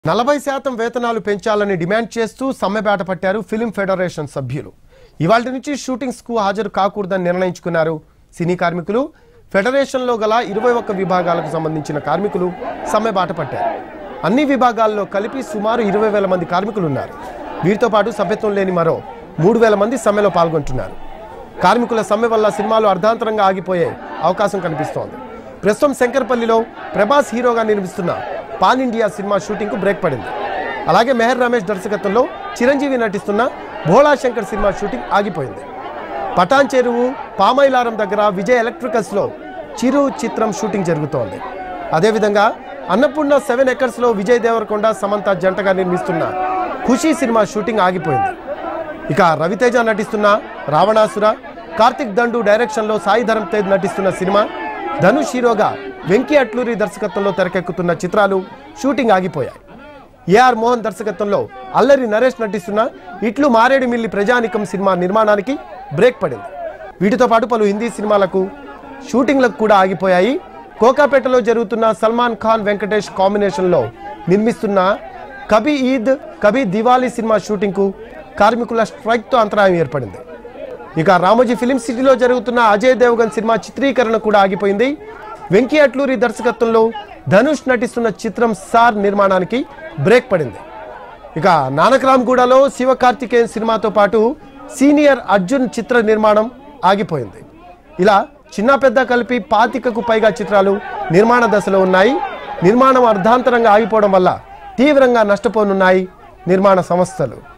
నలభై శాతం వేతనాలు పెంచాలని డిమాండ్ చేస్తూ సమ్మెబాట పట్టారు ఫిలిం ఫెడరేషన్ సభ్యులు ఇవాళ నుంచి షూటింగ్స్ కు హాజరు కాకూడదని నిర్ణయించుకున్నారు సినీ కార్మికులు ఫెడరేషన్లో గల ఇరవై ఒక్క విభాగాలకు సంబంధించిన కార్మికులు సమ్మెబాట పట్టారు అన్ని విభాగాల్లో కలిపి సుమారు ఇరవై వేల మంది కార్మికులు ఉన్నారు వీరితో పాటు సభ్యత్వం లేని మరో మూడు వేల మంది సమ్మెలో పాల్గొంటున్నారు కార్మికుల సమ్మె వల్ల సినిమాలు అర్ధాంతరంగా ఆగిపోయే అవకాశం కనిపిస్తోంది ప్రస్తుతం శంకర్పల్లిలో ప్రభాస్ హీరోగా నిర్మిస్తున్న పాన్ ఇండియా సినిమా షూటింగ్కు బ్రేక్ పడింది అలాగే మెహర్ రమేష్ దర్శకత్వంలో చిరంజీవి నటిస్తున్న భోళా శంకర్ సినిమా షూటింగ్ ఆగిపోయింది పటాన్ చెరువు పామైలారం దగ్గర విజయ్ ఎలక్ట్రికల్స్లో చిరు చిత్రం షూటింగ్ జరుగుతోంది అదేవిధంగా అన్నపూర్ణ సెవెన్ ఎకర్స్లో విజయ్ దేవరకొండ సమంత జంటగా నిర్మిస్తున్న ఖుషీ సినిమా షూటింగ్ ఆగిపోయింది ఇక రవితేజ నటిస్తున్న రావణాసుర కార్తిక్ దండు డైరెక్షన్లో సాయి ధరమ్ తేజ్ నటిస్తున్న సినిమా ధనుష్ హీరోగా వెంకీ అట్లూరి దర్శకత్వంలో తెరకెక్కుతున్న చిత్రాలు షూటింగ్ ఆగిపోయాయి ఏఆర్ మోహన్ దర్శకత్వంలో అల్లరి నరేష్ నటిస్తున్న ఇట్లు మారేడుమిల్లి ప్రజానికం సినిమా నిర్మాణానికి బ్రేక్ పడింది వీటితో పాటు పలు హిందీ సినిమాలకు షూటింగ్లకు కూడా ఆగిపోయాయి కోకాపేటలో జరుగుతున్న సల్మాన్ ఖాన్ వెంకటేష్ కాంబినేషన్లో నిర్మిస్తున్న కబీ ఈద్ కబీ దివాళీ సినిమా షూటింగ్కు కార్మికుల స్ట్రైక్తో అంతరాయం ఏర్పడింది ఇక రామోజీ ఫిలిం సిటీలో జరుగుతున్న అజయ్ దేవగన్ సినిమా చిత్రీకరణ కూడా ఆగిపోయింది వెంకీ అట్లూరి దర్శకత్వంలో ధనుష్ నటిస్తున్న చిత్రం సార్ నిర్మాణానికి బ్రేక్ పడింది ఇక నానక్రామ్గూడలో శివకార్తికేయన్ సినిమాతో పాటు సీనియర్ అర్జున్ చిత్ర నిర్మాణం ఆగిపోయింది ఇలా చిన్న పెద్ద కలిపి పాతికకు పైగా చిత్రాలు నిర్మాణ దశలో ఉన్నాయి నిర్మాణం అర్ధాంతరంగా ఆగిపోవడం వల్ల తీవ్రంగా నష్టపోనున్నాయి నిర్మాణ సంస్థలు